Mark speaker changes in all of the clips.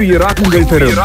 Speaker 1: சூரிய ராகங்கள் தரும்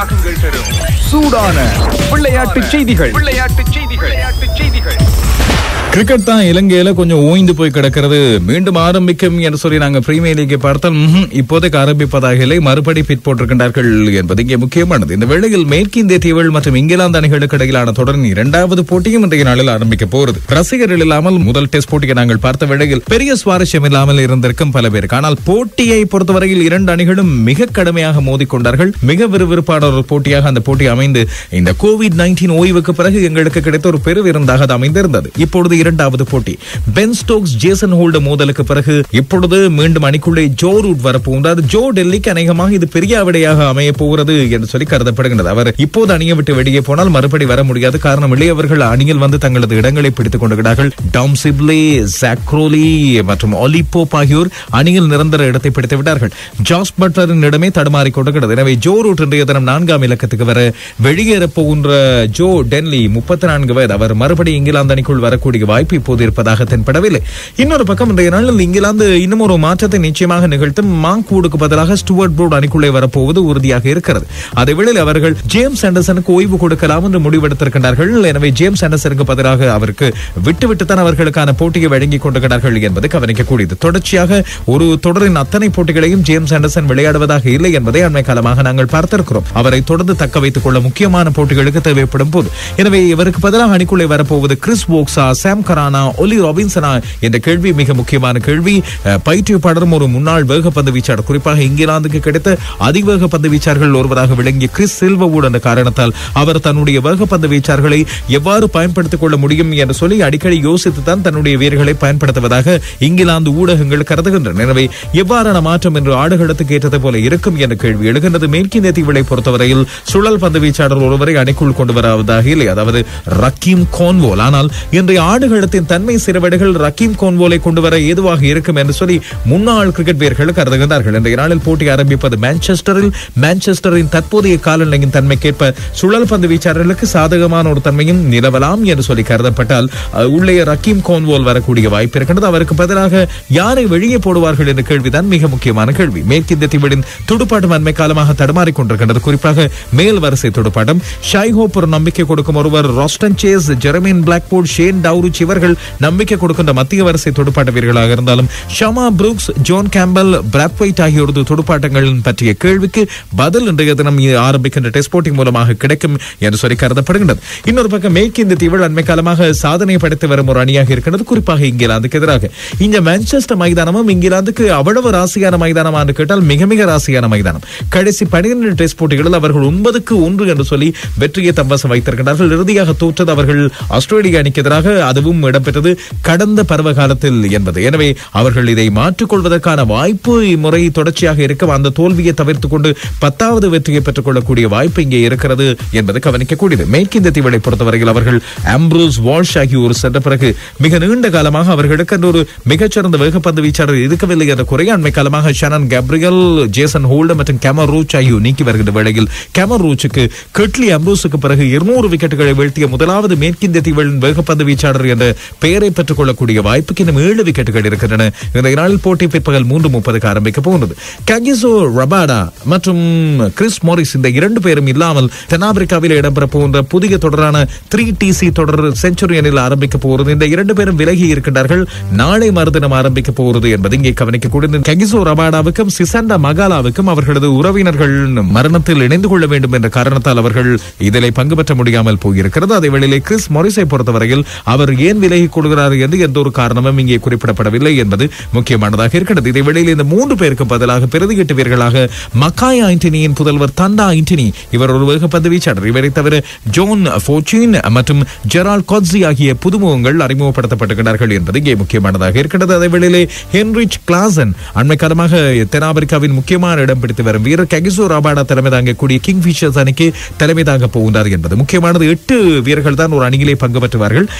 Speaker 1: சூடான விளையாட்டு செய்திகள் விளையாட்டு செய்திகள் விளையாட்டு செய்திகள்
Speaker 2: கிரிக்கெட் தான் இலங்கையில கொஞ்சம் ஓய்ந்து போய் கிடக்கிறது மீண்டும் ஆரம்பிக்கும் என்று சொல்லி நாங்க பிரீமியர் லீகை பார்த்தால் ம்ஹும், இப்போதைக்கு ஆரம்பிப்பதாக இல்லை மறுபடி பிட் போட்டிருக்கின்றார்கள் என்பது இங்கே முக்கியமானது இந்த வேளையில் மேற்கிந்திய தீவுகள் மற்றும் இங்கிலாந்து அணிகளுக்கு இடையிலான தொடரின் இரண்டாவது போட்டியும் இன்றைய நாளில் ஆரம்பிக்க போகிறது ரசிகர்கள் இல்லாமல் முதல் டெஸ்ட் போட்டியை நாங்கள் பார்த்த வேளையில் பெரிய சுவாரஸ்யம் இல்லாமல் இருந்திருக்கும் பல பேருக்கு ஆனால் போட்டியை பொறுத்தவரையில் இரண்டு அணிகளும் மிக கடுமையாக மோதிக்கொண்டார்கள் மிக விறுவிறுப்பான ஒரு போட்டியாக அந்த போட்டி அமைந்து இந்த கோவிட் நைன்டீன் ஓய்வுக்கு பிறகு எங்களுக்கு கிடைத்த ஒரு பெருவிருந்தாக அது அமைந்திருந்தது இப்பொழுது இரண்டாவது போட்டி பென் ஸ்டோக்ஸ் ஜேசன் ஹோல்டு மோதலுக்கு பிறகு இப்பொழுது மீண்டும் அணிக்குள்ளே ஜோ ரூட் வரப்போகின்றார் ஜோ டெல்லிக்கு அநேகமாக இது பெரிய விடையாக அமைய போகிறது என்று சொல்லி கருதப்படுகின்றது அவர் இப்போது அணியை விட்டு வெளியே போனால் மறுபடி வர முடியாது காரணம் இளையவர்கள் அணியில் வந்து தங்களது இடங்களை பிடித்துக் கொண்டிருக்கிறார்கள் டாம் சிப்லே சாக்ரோலி மற்றும் ஒலிபோப் ஆகியோர் அணியில் நிரந்தர இடத்தை பிடித்து விட்டார்கள் ஜாஸ் பட்லரின் இடமே தடுமாறிக் கொண்டிருக்கிறது எனவே ஜோ ரூட் இன்றைய தினம் நான்காம் இலக்கத்துக்கு வர வெளியேறப் போகின்ற ஜோ டென்லி முப்பத்தி நான்கு வயது அவர் மறுபடி இங்கிலாந்து அணிக்குள் வரக்கூடிய வாய்ப்பு இப்போது இருப்பதாக தென்படவில்லை இன்னொரு பக்கம் இன்றைய நாளில் இங்கிலாந்து இன்னும் ஒரு மாற்றத்தை நிச்சயமாக நிகழ்த்தும் மாங்க்வுடுக்கு பதிலாக ஸ்டுவர்ட் ப்ரோட் அணிக்குள்ளே வரப்போவது உறுதியாக இருக்கிறது அதே வேளையில் அவர்கள் ஜேம்ஸ் ஆண்டர்சனுக்கு ஓய்வு கொடுக்கலாம் என்று முடிவெடுத்திருக்கிறார்கள் எனவே ஜேம்ஸ் ஆண்டர்சனுக்கு பதிலாக அவருக்கு விட்டுவிட்டுத்தான் அவர்களுக்கான போட்டியை வழங்கிக் கொண்டிருக்கிறார்கள் என்பது கவனிக்கக்கூடியது தொடர்ச்சியாக ஒரு தொடரின் அத்தனை போட்டிகளையும் ஜேம்ஸ் ஆண்டர்சன் விளையாடுவதாக இல்லை என்பதை அண்மை காலமாக நாங்கள் பார்த்திருக்கிறோம் அவரை தொடர்ந்து தக்க வைத்துக் கொள்ள முக்கியமான போட்டிகளுக்கு தேவைப்படும் போது எனவே இவருக்கு பதிலாக அணிக்குள்ளே வரப்போவது கிறிஸ் போக்ஸா சாம் கரானா ஒலி ராபின்சனா என்ற கேள்வி மிக முக்கியமான கேள்வி அஹ், பயிற்றுவிப்பாளரும் ஒரு முன்னாள் வேகப்பந்து வீச்சாளர் குறிப்பாக இங்கிலாந்துக்கு கிடைத்த அதிவேக பந்து வீச்சாளர்கள் ஒருவராக விளங்கிய கிறிஸ் சில்வவுட் என்ற காரணத்தால் அவர் தன்னுடைய வேகப்பந்து வீச்சாளர்களை எவ்வாறு பயன்படுத்திக் கொள்ள முடியும் என்று சொல்லி அடிக்கடி யோசித்துத்தான் தன்னுடைய வீரர்களை பயன்படுத்துவதாக இங்கிலாந்து ஊடகங்கள் கருதுகின்றன எனவே எவ்வாறான மாற்றம் என்று ஆடுகளத்துக்கு ஏற்றது போல இருக்கும் என்ற கேள்வி எழுகின்றது மேற்கிந்திய தீவுகளை பொறுத்தவரையில் சுழல் பந்து வீச்சாளர் ஒருவரை அணிக்குள் கொண்டு வருவதாக இல்லை அதாவது ரக்கீம் கோன்வோல் ஆனால் இன்றைய ஆடுகளத்தின் தன்மை சிறுவடைகள் ரக்கீம் கோன்வோலை கொண்டு வர ஏதுவாக இருக்கும் என்று சொல்லி முன்னாள் கிரிக்கெட் வீரர்கள் கருதுகின்றார்கள் இன்றைய நாளில் போட்டி ஆரம்பிப்பது மான்செஸ்டரில் மான்செஸ்டரின் தற்போதைய காலநிலையின் தன்மைக்கேற்ப சுழல் பந்து வீச்சாளர்களுக்கு சாதகமான ஒரு தன்மையும் நிலவலாம் என்று சொல்லி கருதப்பட்டால் அஹ், உள்ளே ரக்கீம் கோன்வோல் வரக்கூடிய வாய்ப்பு இருக்கின்றது அவருக்கு பதிலாக யாரை வெளியே போடுவார்கள் என்ற கேள்விதான் மிக முக்கியமான கேள்வி மேற்கிந்திய தீவின் துடுப்பாட்டம் அண்மை காலமாக தடுமாறிக் கொண்டிருக்கின்றது குறிப்பாக மேல் வரிசை துடுப்பாட்டம் ஷாய் ஹோப் ஒரு நம்பிக்கை கொடுக்கும் ஒருவர் Roston Chase Jermaine Blackwood Shane Dowrich இவர்கள் நம்பிக்கை கொடுக்கின்ற மத்திய வரிசை துடுப்பாட்ட வீரர்களாக இருந்தாலும் Shamarh Brooks John Campbell Brathwaite ஆகியோரது துடுப்பாட்டங்களின் பற்றிய கேள்விக்கு பதில் இன்றைய தினம் ஆரம்பிக்கின்ற டெஸ்ட் போட்டி மூலமாக கிடைக்கும் என்று சொல்லி கருதப்படுகின்றது இன்னொரு பக்கம் மேற்கிந்திய தீவில் அண்மை காலமாக சாதனை படைத்து வரும் ஒரு அணியாக இருக்கிறது குறிப்பாக இங்கிலாந்துக்கு எதிராக இந்த மான்செஸ்டர் மைதானமும் இங்கிலாந்துக்கு அவ்வளவு ராசியான மைதானம் என்று கேட்டால் மிக மிக ராசியான மைதானம் கடைசி பனிரெண்டு டெஸ்ட் போட்டிகளில் அவர்கள் ஒன்பதுக்கு ஒன்று என்று சொல்லி வெற்றியை தம்பசம் வைத்திருக்கிறார்கள் இறுதியாக தோற்றது அவர்கள் ஆஸ்திரேலிய அணிக்கு எதிராக அதுவும் இடம்பெற்றது கடந்த பருவ காலத்தில் என்பது எனவே அவர்கள் இதை மாற்றிக்கொள்வதற்கான வாய்ப்பு இம்முறை தொடர்ச்சியாக இருக்கும் அந்த தோல்வியை தவிர்த்துக் கொண்டு பத்தாவது வெற்றியை பெற்றுக் கொள்ளக்கூடிய வாய்ப்பு இங்கே இருக்கிறது என்பது கவனிக்கக்கூடியது மேற்கிந்திய தீவுகளை பொறுத்தவரையில் அவர்கள் ஆம்ப்ரூஸ் வால்ஷ் ஆகியோர் சென்ற பிறகு மிக நீண்ட காலமாக அவர்களுக்கு அந்த ஒரு மிகச்சிறந்த வேகப்பந்து வீச்சாளர் இருக்கவில்லை என்ற குறை அண்மை காலமாக ஷனன் கேப்ரியல் ஜேசன் ஹோல்டு மற்றும் கேமர் ரூச் ஆகியோர் நீக்கி வருகின்ற வேளையில் கேமர் ரூச்சுக்கு கெட்லி அம்ரூஸுக்கு பிறகு இருநூறு விக்கெட்டுகளை வீழ்த்திய முதலாவது மேற்கிந்திய தீவுகளின் வேகப்பந்து வீச்சாளர் என்ற பெயரை பெற்றுக் கொள்ளக்கூடிய வாய்ப்புக்கு இன்னும் ஏழு விக்கெட்டுகள் இருக்கின்றன இந்த நாளில் போட்டி பிற்பகல் மூன்று முப்பதுக்கு ஆரம்பிக்க போகிறது ககிசோ ரபாடா மற்றும் கிறிஸ் மோரிஸ் இந்த இரண்டு பேரும் இல்லாமல் தென்னாப்பிரிக்காவில் இடம்பெற போகின்ற புதிய தொடரான த்ரீ டிசி தொடர் செஞ்சுரியனில் ஆரம்பிக்க போகிறது இந்த இரண்டு பேரும் விலகி இருக்கின்றார்கள் நாளை மறுதினம் ஆரம்பிக்க போகிறது என்பது இங்கே கவனிக்கக்கூடியது ககிசோ ரபாடாவுக்கும் சிசண்டா மகாலாவுக்கும் அவர்களது உறவினர்கள் மரணத்தில் இணைந்து கொள்ள வேண்டும் என்ற காரணத்தால் அவர்கள் இதில் பங்கு பெற்ற முடியாமல் போயிருக்கிறது அதே வேளையிலே கிறிஸ் மொரிஸை பொறுத்தவரையில் அவர் ஏன் விலகிக் கொள்கிறார் என்று எந்த ஒரு காரணமும் இங்கே குறிப்பிடப்படவில்லை என்பது முக்கியமானதாக இருக்கிறது இதே வேளையில் இந்த மூன்று பேருக்கு பதிலாக பிரதிகட்டு வீரர்களாக மக்காய் ஆண்டனியின் புதல்வர் தண்டா ஆண்டனி இவர் ஒரு வேகப்பந்து வீச்சாளர் இவரை தவிர ஜோன் ஃபோர்ச்சூன் மற்றும் ஜெரால் கொட்ஸி ஆகிய புதுமுகங்கள் அறிமுகப்படுத்தப்பட்டிருக்கிறார்கள் என்பது இங்கே முக்கியமானதாக இருக்கிறது அதே வேளையிலே ஹென்ரிச் கிளாசன் அண்மை காலமாக தென்னாப்பிரிக்காவின் முக்கியமான இடம் பிடித்து வரும் வீரர் ககிசோ ராபாடா தலைமை தாங்கக்கூடிய கிங் ஃபிஷர்ஸ் அணிக்கு தலைமை தாங்க போகின்றார் என்பது முக்கியமானது எட்டு வீரர்கள் தான் ஒரு அணியிலே பங்கு பெற்றுவார்கள் ஏபிடி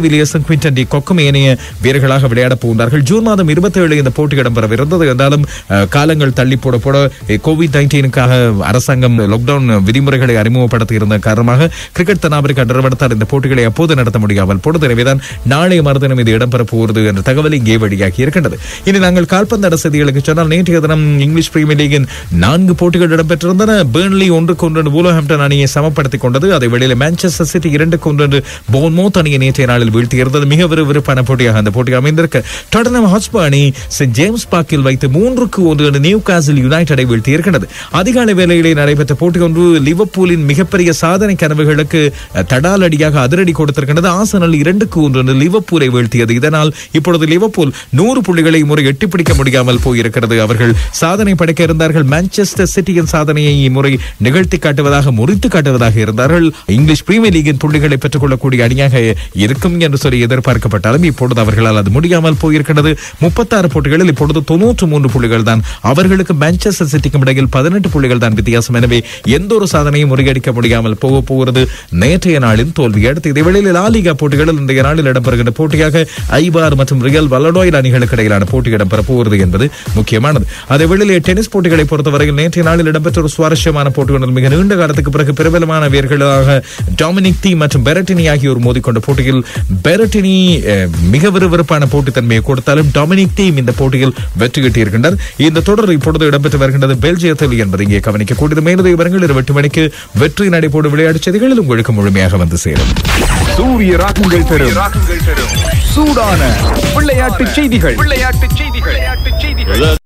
Speaker 2: வில்லியர்சன் குவிண்டன் டி கொக்கும் ஏனைய வீரர்களாக விளையாட போகிறார்கள் ஜூன் மாதம் இருபத்தி ஏழு இந்த போட்டி இடம்பெறவிருந்தது என்றாலும் அஹ், காலங்கள் தள்ளி போட போட கோவிட் நைன்டீனுக்காக அரசாங்கம் லாக்டவுன் விதிமுறைகளை அறிமுகப்படுத்தி இருந்த காரணமாக கிரிக்கெட் தென்னாப்பிரிக்கா நிறுவனத்தால் இந்த போட்டிகளை அப்போது நடத்த முடியாமல் போனது எனவேதான் நாளைய மறுதினம் இது இடம்பெற போகிறது என்ற தகவல் இங்கே வெளியாகி இருக்கின்றது இனி நாங்கள் கால்பந்தாட்ட செய்திகளுக்கு சொன்னால் நேற்றைய தினம் இங்கிலீஷ் பிரீமியர் லீகின் நான்கு போட்டிகள் இடம்பெற்றிருந்தன பேர்ன்லி ஒன்றுக்கு ஒன்று வூலஹாம்டன் அணியை சமப்படுத்திக் கொண்டது அதை வெளியில் மான்செஸ்டர் சிட்டி இரண்டுக்கு ஒன்று போன்மோத் அணியை நேற்றைய நாளில் வீழ்த்தியிருந்தது மிக விறுவிறுப்பான போட்டியாக அந்த போட்டி அமைந்திருக்க டொட்டனம் ஹாட்ஸ்பா அணி சென்ட் ஜேம்ஸ் பார்க்கில் வைத்து மூன்றுக்கு ஒன்று என்ற நியூ காசில் யுனைடெடை வீழ்த்தியிருக்கிறது அதிகாலை வேளையிலே நடைபெற்ற போட்டி ஒன்று லிவர்பூலின் மிகப்பெரிய சாதனை கனவுகளுக்கு அஹ், தடாலடியாக அதிரடி கொடுத்திருக்கிறது ஆசனல் இரண்டுக்கு ஒன்று என்ற லிவர்பூலை வீழ்த்தியது இதனால் இப்பொழுது லிவர்பூல் நூறு புள்ளிகளை முறை எட்டி பிடிக்க முடியாமல் போயிருக்கிறது அவர்கள் சாதனை படைக்க இருந்தார்கள் மான்செஸ்டர் சிட்டியின் சாதனையை இம்முறை நிகழ்த்தி காட்டுவதாக முறித்து காட்டுவதாக இருந்தார்கள் இங்கிலீஷ் பிரீமியர் லீகின் புள்ளிகளை பெற்றுக் கொள்ளக்கூடிய அணியாக இருக்கும் என்று சொல்லி எதிர்பார்க்கப்பட்டாலும் இப்பொழுது அவர்களால் அது முடியாமல் போயிருக்கிறது முப்பத்தாறு போட்டிகளில் இப்பொழுது தொன்னூற்று மூன்று புள்ளிகள் தான் அவர்களுக்கு மான்செஸ்டர் சிட்டிக்கும் இடையில் பதினெட்டு புள்ளிகள் தான் வித்தியாசம் எனவே எந்த ஒரு சாதனையும் முறியடிக்க முடியாமல் போக போகிறது நேற்றைய நாளின் தோல்வி அடுத்து இதே வேளையில் லாலிகா போட்டிகளில் இன்றைய நாளில் இடம்பெறுகின்ற போட்டியாக ஐபார் மற்றும் ரியல் வல்லடோயில் அணிகளுக்கு இடையிலான போட்டி இடம்பெற போகிறது என்பது முக்கியமானது அதே வேளையிலே டென்னிஸ் போட்டிகளை பொறுத்தவரையில் நேற்றைய நாளில் இடம்பெற்ற ஒரு சுவாரஸ்யமான போட்டி ஒன்று மிக நீண்ட காலத்துக்கு பிறகு பிரபலமான வீரர்களாக டாமினிக் தீ மற்றும் பெரட்டினி ஆகியோர் மோதிக்கொண்ட போட்டியில் பெரட்டினி அஹ், மிக விறுவிறுப்பான போட்டித்தன்மையை கொடுத்தாலும் டாமினிக் தீம் இந்த போட்டியில் வெற்றி கிட்டியிருக்கின்றார் இந்த தொடர் இப்பொழுது இடம்பெற்று வருகின்றது பெல்ஜியத்தில் என்பது இங்கே கவனிக்கக்கூடியது மேலது விவரங்கள் இருபத்தி எட்டு மணிக்கு வெற்றி நடைபோடும் விளையாட்டுச் செய்திகளில் உங்களுக்கு முழுமையாக வந்து சேரும்
Speaker 1: சூரிய ராகங்கள் தரும் ராகங்கள் தரும் சூடான விளையாட்டு செய்திகள் விளையாட்டு செய்திகள் விளையாட்டு செய்திகள்